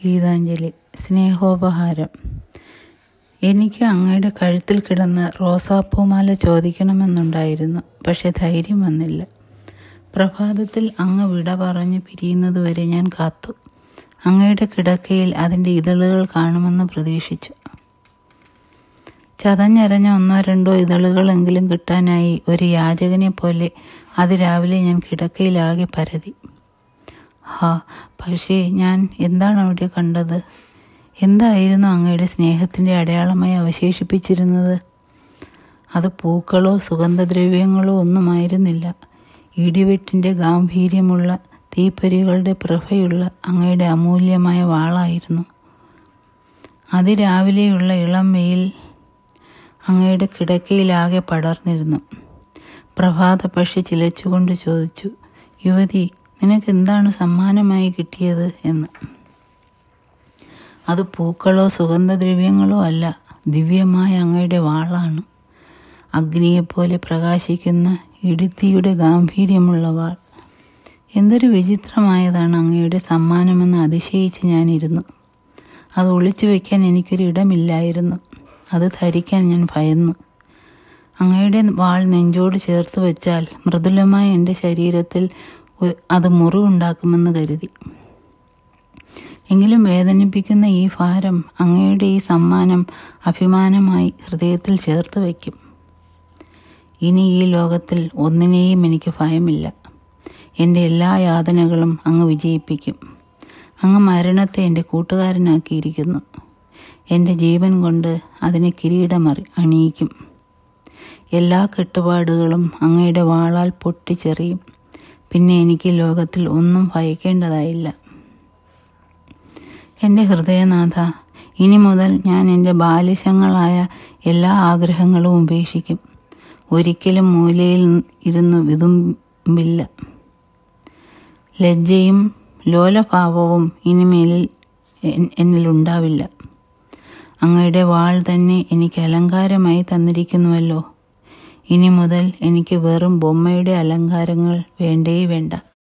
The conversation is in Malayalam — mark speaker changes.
Speaker 1: ഗീതാഞ്ജലി സ്നേഹോപഹാരം എനിക്ക് അങ്ങയുടെ കഴുത്തിൽ കിടന്ന റോസാപ്പൂമാല ചോദിക്കണമെന്നുണ്ടായിരുന്നു പക്ഷെ ധൈര്യം വന്നില്ല പ്രഭാതത്തിൽ അങ്ങ് വിട പറഞ്ഞു പിരിയുന്നതുവരെ ഞാൻ കാത്തു അങ്ങയുടെ കിടക്കയിൽ അതിൻ്റെ ഇതളുകൾ കാണുമെന്ന് പ്രതീക്ഷിച്ചു ചതഞ്ഞരഞ്ഞ ഒന്നോ രണ്ടോ ഇതളുകളെങ്കിലും കിട്ടാനായി ഒരു യാചകനെ പോലെ അതിരാവിലെ ഞാൻ കിടക്കയിലാകെ പരതി ഹാ പക്ഷേ ഞാൻ എന്താണ് അവിടെ കണ്ടത് എന്തായിരുന്നു അങ്ങയുടെ സ്നേഹത്തിൻ്റെ അടയാളമായി അവശേഷിപ്പിച്ചിരുന്നത് അത് പൂക്കളോ സുഗന്ധദ്രവ്യങ്ങളോ ഒന്നുമായിരുന്നില്ല ഇടിവെട്ടിൻ്റെ ഗാംഭീര്യമുള്ള തീപ്പൊരികളുടെ പ്രഭയുള്ള അങ്ങയുടെ അമൂല്യമായ വാളായിരുന്നു അതിരാവിലെയുള്ള ഇളം വെയിൽ അങ്ങയുടെ കിടക്കയിലാകെ പടർന്നിരുന്നു പ്രഭാത പക്ഷി ചിലച്ചുകൊണ്ട് ചോദിച്ചു യുവതി നിനക്ക് എന്താണ് സമ്മാനമായി കിട്ടിയത് എന്ന് അത് പൂക്കളോ സുഗന്ധദ്രവ്യങ്ങളോ അല്ല ദിവ്യമായ അങ്ങയുടെ വാളാണ് അഗ്നിയെപ്പോലെ പ്രകാശിക്കുന്ന ഇടുത്തിയുടെ ഗാംഭീര്യമുള്ള വാൾ എന്തൊരു വിചിത്രമായതാണ് അങ്ങയുടെ സമ്മാനമെന്ന് അതിശയിച്ച് ഞാനിരുന്നു അത് ഒളിച്ചു വയ്ക്കാൻ എനിക്കൊരു ഇടമില്ലായിരുന്നു അത് ധരിക്കാൻ ഞാൻ ഭയന്നു അങ്ങയുടെ വാൾ നെഞ്ചോട് ചേർത്ത് വെച്ചാൽ മൃദുലമായ എൻ്റെ ശരീരത്തിൽ അത് മുറിവുണ്ടാക്കുമെന്ന് കരുതി എങ്കിലും വേദനിപ്പിക്കുന്ന ഈ ഭാരം അങ്ങയുടെ ഈ സമ്മാനം അഭിമാനമായി ഹൃദയത്തിൽ ചേർത്ത് വയ്ക്കും ഇനി ഈ ലോകത്തിൽ ഒന്നിനെയും എനിക്ക് ഭയമില്ല എൻ്റെ എല്ലാ യാതനകളും അങ്ങ് വിജയിപ്പിക്കും അങ്ങ് മരണത്തെ എൻ്റെ കൂട്ടുകാരനാക്കിയിരിക്കുന്നു എൻ്റെ ജീവൻ കൊണ്ട് അതിനെ കിരീടമറി അണിയിക്കും എല്ലാ കെട്ടുപാടുകളും അങ്ങയുടെ വാളാൽ പൊട്ടിച്ചെറിയും പിന്നെ എനിക്ക് ലോകത്തിൽ ഒന്നും ഭയക്കേണ്ടതായില്ല എൻ്റെ ഹൃദയനാഥ ഇനി മുതൽ ഞാൻ എൻ്റെ ബാലിശങ്ങളായ എല്ലാ ആഗ്രഹങ്ങളും ഉപേക്ഷിക്കും ഒരിക്കലും മൂലയിൽ ഇരുന്ന് വിതുമ്പില്ല ലജ്ജയും ലോലഭാവവും ഇനിമേലിൽ എന്നിലുണ്ടാവില്ല അങ്ങയുടെ വാൾ തന്നെ എനിക്ക് അലങ്കാരമായി തന്നിരിക്കുന്നുവല്ലോ ഇനി മുതൽ എനിക്ക് വെറും ബൊമ്മയുടെ അലങ്കാരങ്ങൾ വേണ്ടേ വേണ്ട